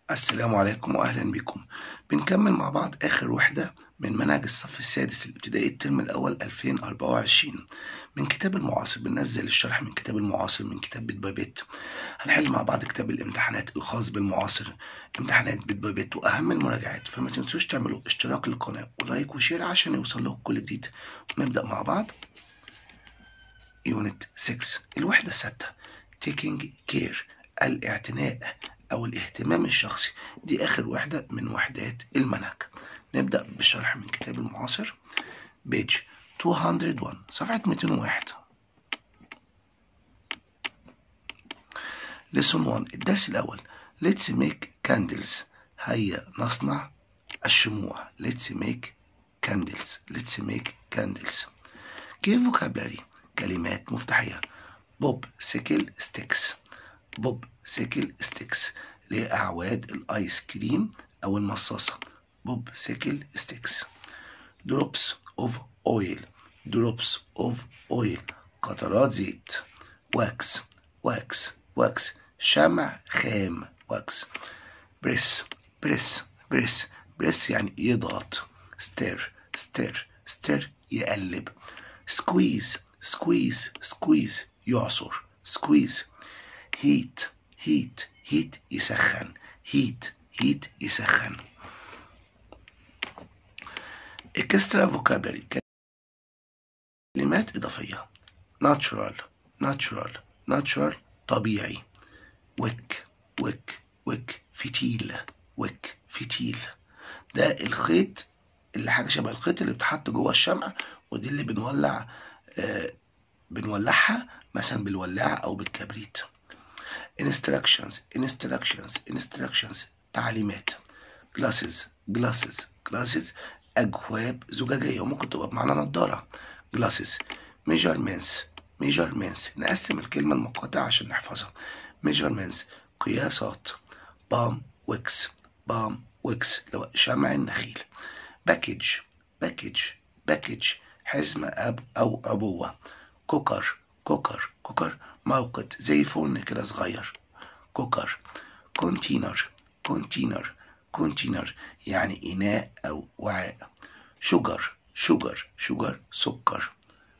السلام عليكم واهلا بكم بنكمل مع بعض اخر وحده من منهج الصف السادس الابتدائي الترم الاول 2024 من كتاب المعاصر بننزل الشرح من كتاب المعاصر من كتاب بيت باي بيت هنحل مع بعض كتاب الامتحانات الخاص بالمعاصر امتحانات بيت باي بيت واهم المراجعات فما تنسوش تعملوا اشتراك للقناه ولايك وشير عشان يوصل لكم كل جديد ونبدا مع بعض يونت 6 الوحده السادسه taking care الاعتناء أو الاهتمام الشخصي دي آخر وحدة من وحدات المنهج نبدأ بالشرح من كتاب المعاصر بيج 201 صفحة 201 lesson 1 الدرس الأول let's make candles هيا نصنع الشموع let's make candles let's make candles كيف vocabulary كلمات مفتاحية بوب سيكل ستيكس بوب سيكل ستيكس اللي هي أعواد الآيس كريم أو المصاصة بوب سيكل ستيكس دروبس اوف اويل دروبس اوف اويل قطرات زيت واكس واكس واكس شمع خام واكس بريس بريس بريس بريس يعني يضغط ستير ستير ستير يقلب سكويز سكويز سكويز يعصر سكويز هيت هيت هيت يسخن هيت هيت يسخن اكسترا فوكابلري كلمات إضافية natural natural natural طبيعي وك وك وك فتيل وك فتيل ده الخيط اللي حاجة شبه الخيط اللي بتحط جوه الشمع ودي اللي بنولع آه بنولعها مثلا بالولاعة أو بالكبريت instructions instructions instructions تعليمات glasses glasses glasses أجواب زجاجية وممكن تبقى بمعنى نظارة glasses measurements measurements نقسم الكلمة المقاطعة عشان نحفظها measurements قياسات palm wicks palm wicks لو شمع النخيل package package package حزمة أب أو عبوة كوكر كوكر كوكر موقد زي فرن كده صغير كوكر كونتينر كونتينر كونتينر يعني إناء أو وعاء شجر شجر شجر سكر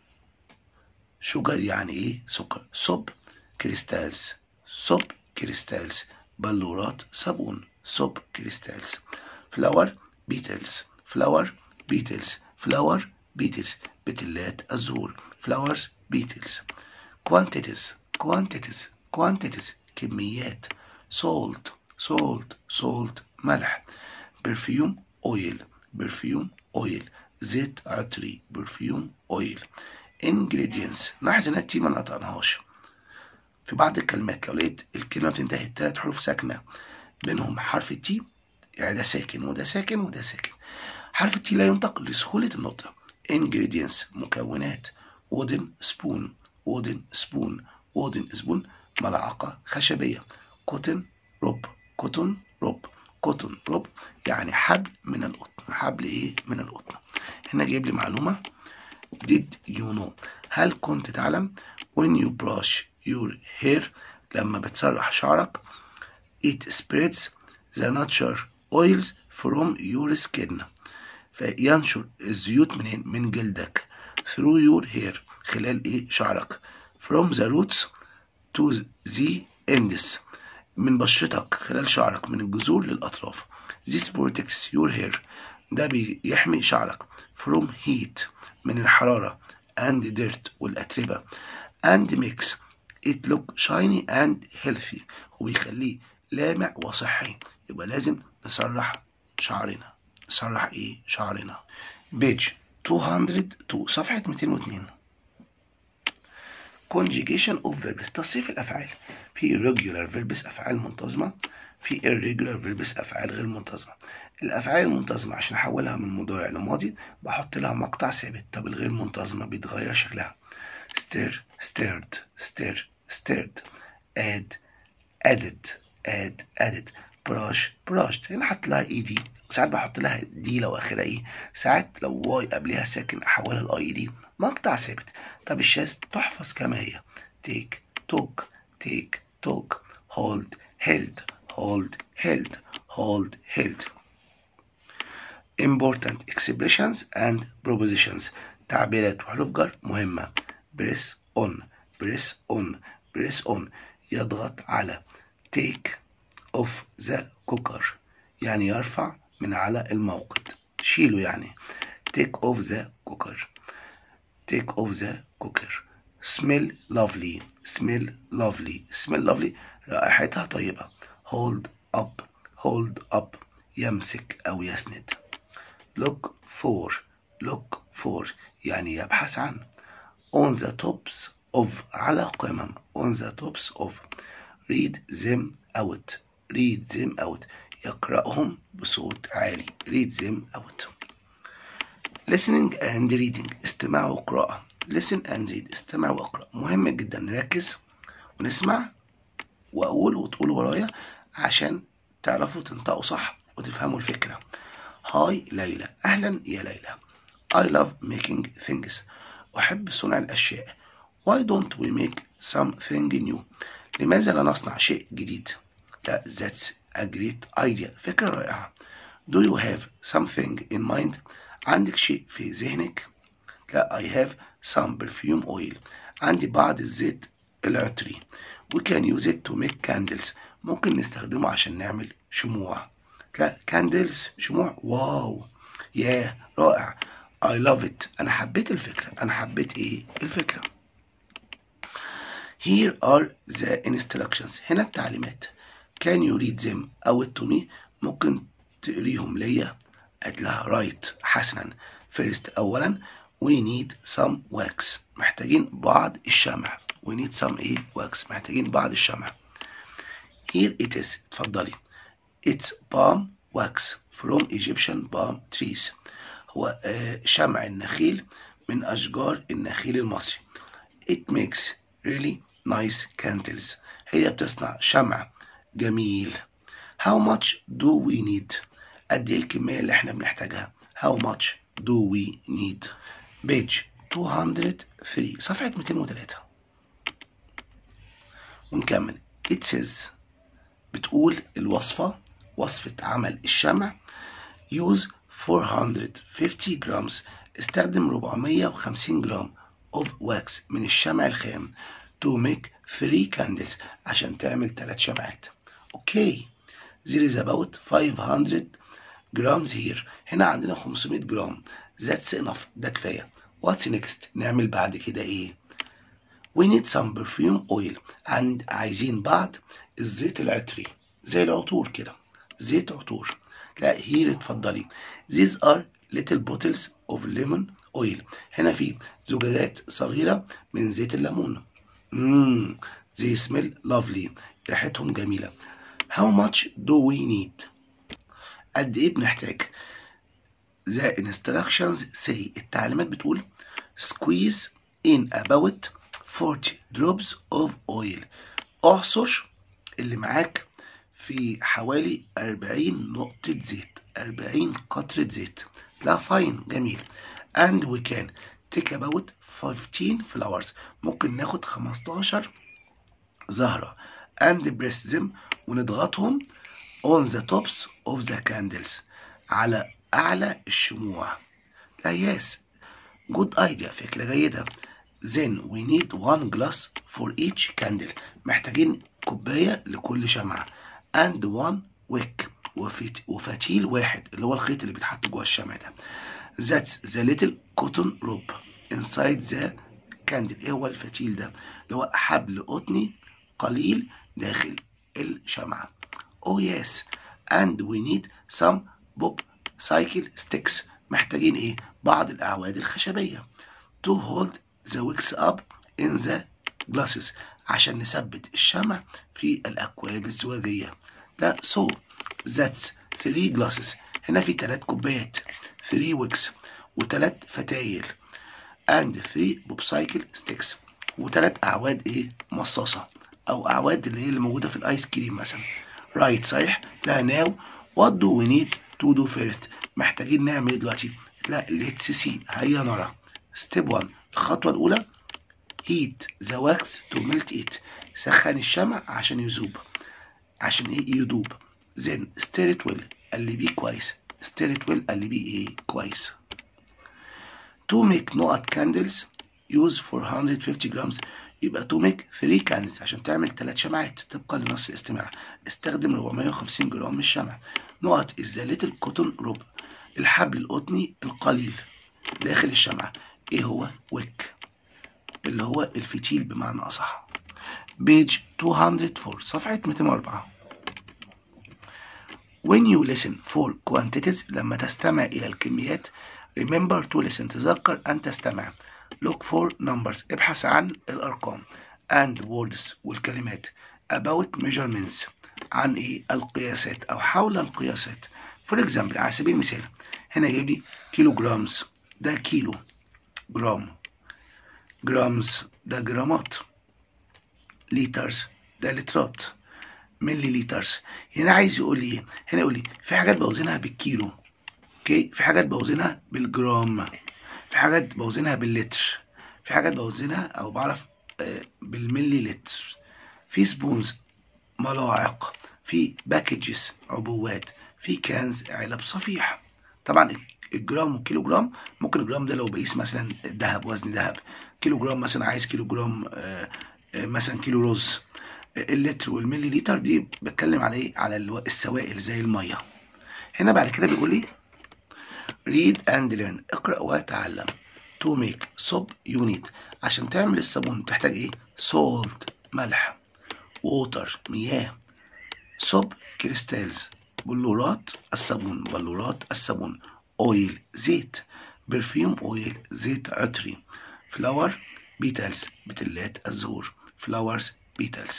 شجر يعني إيه سكر صب كريستالز صب كريستالز بلورات صابون صب كريستالز فلاور بيتلز فلاور بيتلز فلاور بيتلز بتلات الزهور flowers beetles quantities quantities quantities كميات salt salt salt ملح perfume oil perfume oil زيت عطري perfume oil ingredients لاحظ ان التي ما نطقناهاش في بعض الكلمات لو لقيت الكلمه بتنتهي بثلاث حروف ساكنه بينهم حرف التي يعني ده ساكن وده ساكن وده ساكن حرف التي لا ينطق لسهوله النطق ingredients مكونات wooden spoon wooden spoon wooden spoon ملعقة خشبية cotton rope cotton rope cotton rope يعني حبل من القطن حبل ايه من القطن هنا جايب لي معلومة did you know هل كنت تعلم when you brush your hair لما بتسرح شعرك it spreads the natural oils from your skin فينشر الزيوت منين من جلدك through your hair خلال ايه شعرك from the roots to the ends من بشرتك خلال شعرك من الجذور للأطراف this protects your hair ده بيحمي شعرك from heat من الحرارة and dirt والأتربة and makes it look shiny and healthy وبيخليه لامع وصحي يبقى لازم نسرح شعرنا نسرح ايه شعرنا بيج 202 صفحة 202 conjugation of verbs تصريف الأفعال في regular verbs أفعال منتظمة في irregular verbs أفعال غير منتظمة الأفعال المنتظمة عشان أحولها من مضارع لماضي بحط لها مقطع ثابت طب الغير منتظمة بيتغير شكلها stir stirred stir stirred add added add added brush brushed هنا حط لها اي دي ساعات بحط لها دي لو اخرها ايه ساعات لو واي قبلها ساكن احولها لاي دي مقطع ثابت طب الشاذ تحفظ كما هي take took take took hold held hold held hold held important expressions and propositions تعبيرات وحروف جر مهمة press on press on press on يضغط على take off the cooker يعني يرفع من على الموقد شيله يعني take off the cooker take off the cooker smell lovely smell lovely smell lovely رائحتها طيبة hold up hold up يمسك أو يسند look for look for يعني يبحث عن on the tops of على قمم on the tops of read them out read them out يقرأهم بصوت عالي read them out listening and reading استماع وقراءة listen and read استمع واقرأ مهم جدا نركز ونسمع وأقول وتقول ورايا عشان تعرفوا تنطقوا صح وتفهموا الفكرة هاي ليلى أهلا يا ليلى I love making things أحب صنع الأشياء Why don't we make something new لماذا لا نصنع شيء جديد لا that's a great idea فكرة رائعة Do you have something in mind عندك شيء في ذهنك لا I have some perfume oil عندي بعض الزيت العطري we can use it to make candles ممكن نستخدمه عشان نعمل شموع لا candles شموع واو ياه رائع I love it أنا حبيت الفكرة أنا حبيت إيه الفكرة Here are the instructions هنا التعليمات Can you read them out to me ممكن تقريهم ليا قالت لها right حسنا first أولا we need some wax محتاجين بعض الشمع we need some ايه wax محتاجين بعض الشمع here it is اتفضلي it's palm wax from Egyptian palm trees هو آه شمع النخيل من أشجار النخيل المصري it makes really nice candles هي بتصنع شمع جميل how much do we need قد ايه الكمية اللي احنا بنحتاجها how much do we need page 203 صفحة 203 ونكمل it says بتقول الوصفة وصفة عمل الشمع use 450 grams استخدم 450 جرام of wax من الشمع الخام to make 3 candles عشان تعمل 3 شمعات اوكي there is about 500 grams here هنا عندنا 500 جرام that's enough ده كفاية what's next نعمل بعد كده ايه we need some perfume oil and عايزين بعض الزيت العطري زي العطور كده زيت عطور لا هير اتفضلي these are little bottles of lemon oil هنا في زجاجات صغيرة من زيت الليمون مم. they smell lovely ريحتهم جميلة how much do we need قد ايه بنحتاج the instructions say التعليمات بتقول squeeze in about 40 drops of oil اعصر اللي معاك في حوالي 40 نقطة زيت 40 قطرة زيت لا فاين جميل and we can take about 15 flowers ممكن ناخد 15 زهرة and press them ونضغطهم on the tops of the candles على أعلى الشموع لا yes good idea فكرة جيدة then we need one glass for each candle محتاجين كوباية لكل شمعة and one wick وفت- وفتيل واحد اللي هو الخيط اللي بيتحط جوه الشمع ده that's the little cotton rope inside the candle ايه هو الفتيل ده اللي هو حبل قطني قليل داخل الشمعة oh yes and we need some bob cycle sticks محتاجين ايه بعض الاعواد الخشبية to hold the wicks up in the glasses عشان نثبت الشمع في الأكواب الزجاجية ده so that's three glasses هنا في ثلاث كوبايات three wicks وثلاث فتايل and three bobcycle sticks وثلاث أعواد إيه مصاصة أو أعواد اللي هي اللي موجودة في الآيس كريم مثلا right صحيح لا now what do we need to do first محتاجين نعمل إيه دلوقتي لا let's see هيا نرى step 1 الخطوة الأولى heat the wax to melt it سخن الشمع عشان يذوب عشان ايه يدوب then stir it well قلبيه كويس stir it well قلبيه ايه كويس to make نقط candles use 450 grams يبقى to make 3 candles عشان تعمل 3 شمعات طبقا لنص الاستماع استخدم 450 جرام من الشمع نقط is the little cotton rope الحبل القطني القليل داخل الشمعة ايه هو ويك اللي هو الفتيل بمعنى اصح بيج 204 صفحة 204 when you listen for quantities لما تستمع إلى الكميات remember to listen تذكر أن تستمع look for numbers ابحث عن الأرقام and words والكلمات about measurements عن إيه القياسات أو حول القياسات for example على سبيل المثال هنا يجيب لي كيلو جرامز ده كيلو جرام جرامز ده جرامات لترز ده لترات ملي لترز هنا عايز يقول لي ايه هنا يقول لي في حاجات بوزنها بالكيلو اوكي في حاجات بوزنها بالجرام في حاجات بوزنها باللتر في حاجات بوزنها او بعرف آه بالملي لتر في سبونز ملاعق في باكجز عبوات في كانز علب صفيح طبعا الجرام والكيلو جرام ممكن الجرام ده لو بقيس مثلا ذهب وزن ذهب كيلو جرام مثلا عايز كيلو جرام آه آه مثلا كيلو رز اللتر والملي لتر دي بتكلم على ايه على السوائل زي الميه هنا بعد كده بيقول لي read and learn اقرا وتعلم to make soap you need عشان تعمل الصابون تحتاج ايه salt ملح water مياه soap كريستالز بلورات الصابون بلورات الصابون اويل زيت برفيوم اويل زيت عطري فلاور بيتلز بتلات الزهور flowers petals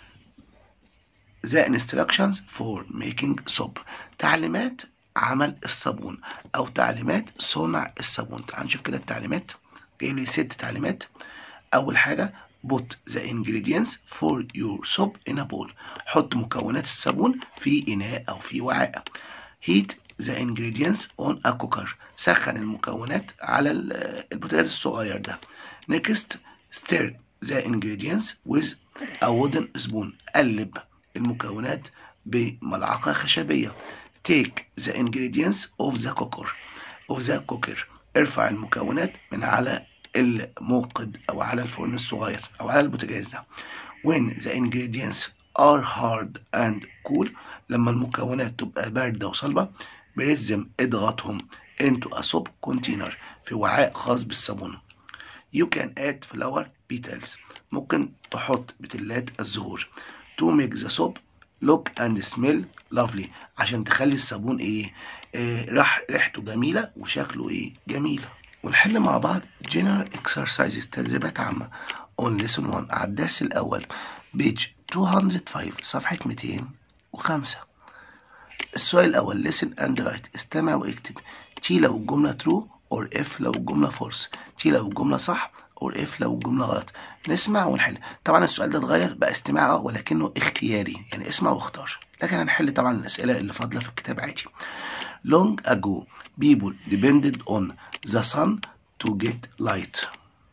the instructions for making soap تعليمات عمل الصابون او تعليمات صنع الصابون تعال نشوف كده التعليمات جايب لي ست تعليمات اول حاجه put the ingredients for your soap in a bowl حط مكونات الصابون في اناء او في وعاء heat the ingredients on a cooker سخن المكونات على البوتاجاز الصغير ده next stir the ingredients with a wooden spoon قلب المكونات بملعقة خشبية take the ingredients of the cooker of the cooker ارفع المكونات من على الموقد او على الفرن الصغير او على البوتاجاز ده when the ingredients are hard and cool لما المكونات تبقى باردة وصلبة بلزم اضغطهم into a soap container في وعاء خاص بالصابون you can add flower petals ممكن تحط بتلات الزهور to make the soap look and smell lovely عشان تخلي الصابون ايه, إيه رح ريحته جميلة وشكله ايه جميل ونحل مع بعض general exercises تدريبات عامة on lesson 1 على الدرس الأول page 205 صفحة 205 السؤال الأول listen and write استمع واكتب تي لو الجملة true or if لو الجملة false تي لو الجملة صح or if لو الجملة غلط نسمع ونحل طبعا السؤال ده اتغير بقى استماع ولكنه اختياري يعني اسمع واختار لكن هنحل طبعا الأسئلة اللي فاضلة في الكتاب عادي long ago people depended on the sun to get light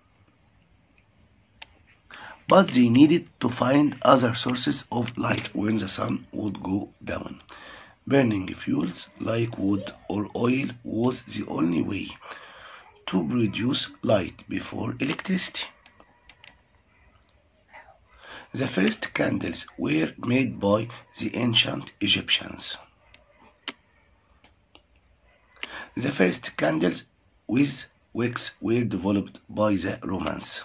but they needed to find other sources of light when the sun would go down burning fuels like wood or oil was the only way to produce light before electricity. The first candles were made by the ancient Egyptians. The first candles with wicks were developed by the Romans.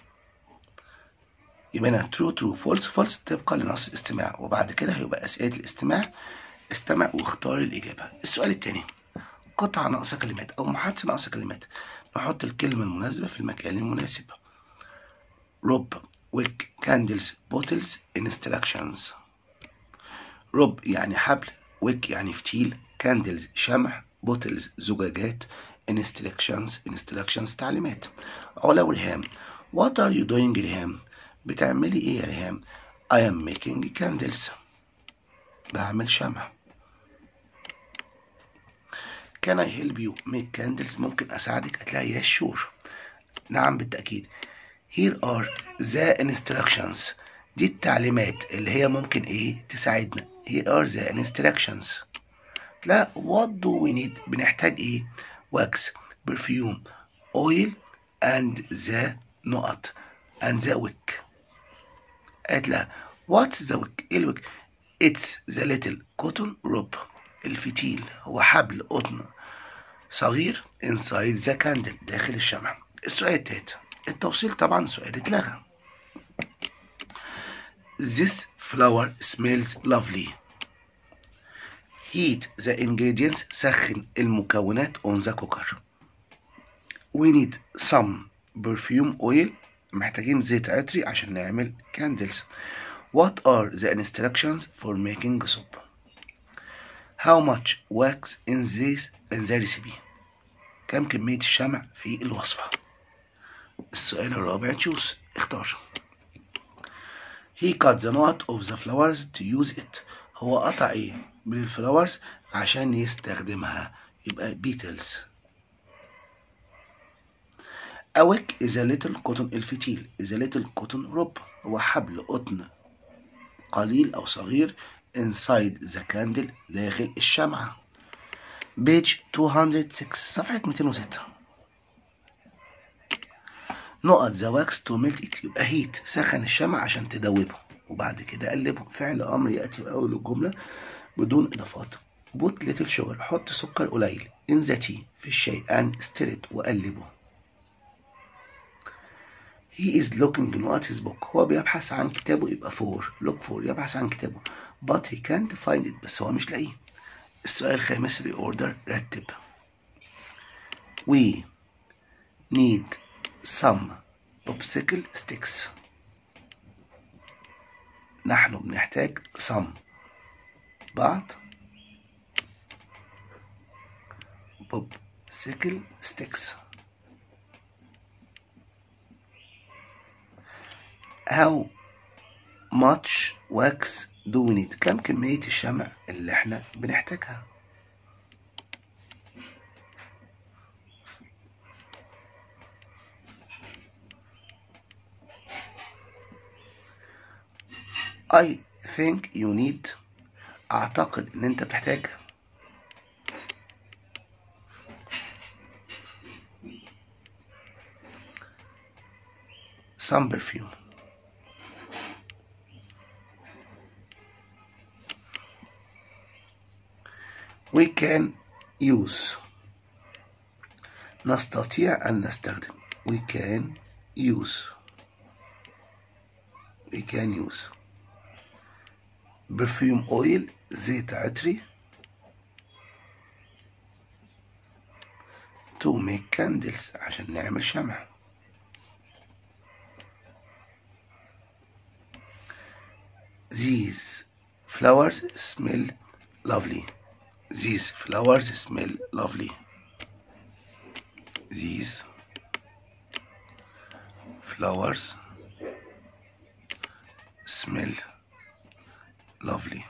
يبقى هنا true true false false طبقا لنص الاستماع وبعد كده هيبقى أسئلة الاستماع استمع واختار الإجابة السؤال الثاني قطعة ناقصة كلمات أو محادثة ناقصة كلمات نحط الكلمة المناسبة في المكان المناسب روب ويك كاندلز بوتلز instructions روب يعني حبل ويك يعني فتيل كاندلز شمع بوتلز زجاجات instructions instructions تعليمات علا وريهام what are you doing ريهام بتعملي ايه يا ريهام I am making candles بعمل شمع Can I help you make candles ممكن أساعدك هتلاقي yes sure نعم بالتأكيد Here are the instructions دي التعليمات اللي هي ممكن ايه تساعدنا here are the instructions لا what do we need بنحتاج ايه wax perfume oil and the نقط and the wick قالت لها what's the wick ايه الويك it's the little cotton rope الفتيل هو حبل قطن صغير inside the candle داخل الشمع السؤال التالت التوصيل طبعا سؤال اتلغى This flower smells lovely. Heat the ingredients سخن المكونات on the cooker. We need some perfume oil محتاجين زيت عطري عشان نعمل candles. What are the instructions for making soap? How much wax in this in the recipe? كم كمية الشمع في الوصفة؟ السؤال الرابع تشوز اختار. He cut the knot of the flowers to use it. هو قطع ايه من الفلاورز عشان يستخدمها يبقى beetles. A wick is a little cotton الفتيل is a little cotton rope هو حبل قطن قليل أو صغير inside the candle داخل الشمعة. page 206 صفحة 206 نقط ذا واكس تو ميلت ات يبقى هيت سخن الشمع عشان تدوبه وبعد كده قلبه فعل امر ياتي اول الجمله بدون اضافات بوت ليتل شوجر حط سكر قليل ان ذا تي في الشاي ان ستيرت وقلبه He is looking at his book هو بيبحث عن كتابه يبقى فور look for يبحث عن كتابه but he can't find it بس هو مش لاقيه السؤال الخامس ريوردر رتب we need some popsicle sticks نحن بنحتاج some بعض popsicle sticks how much wax do we need كم كمية الشمع اللي احنا بنحتاجها I think you need أعتقد إن أنت بتحتاج some perfume we can use نستطيع أن نستخدم we can use we can use perfume oil زيت عطري to make candles عشان نعمل شمع these flowers smell lovely these flowers smell lovely these flowers smell lovely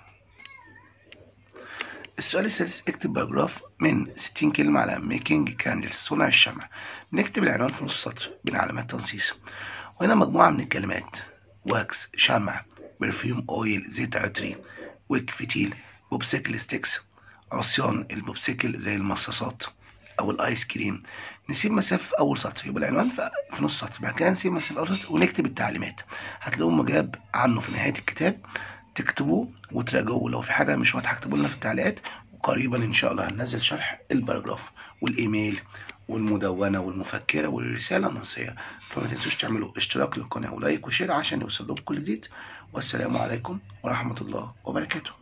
السؤال السادس اكتب باراجراف من 60 كلمة على making candles صنع الشمع نكتب العنوان في نص سطر بين علامات تنصيص وهنا مجموعة من الكلمات واكس شمع برفيوم اويل زيت عطري ويك فتيل بوبسيكل ستيكس عصيان البوبسيكل زي المصاصات او الايس كريم نسيب مسافه في اول سطر يبقى العنوان في نص سطر بعد كده نسيب مسافه في اول سطر ونكتب التعليمات هتلاقوه مجاب عنه في نهايه الكتاب تكتبوه وتراجعوه لو في حاجه مش واضحه اكتبوا لنا في التعليقات وقريبا ان شاء الله هننزل شرح الباراجراف والايميل والمدونه والمفكره والرساله النصيه فما تنسوش تعملوا اشتراك للقناه ولايك وشير عشان يوصل لكم كل جديد والسلام عليكم ورحمه الله وبركاته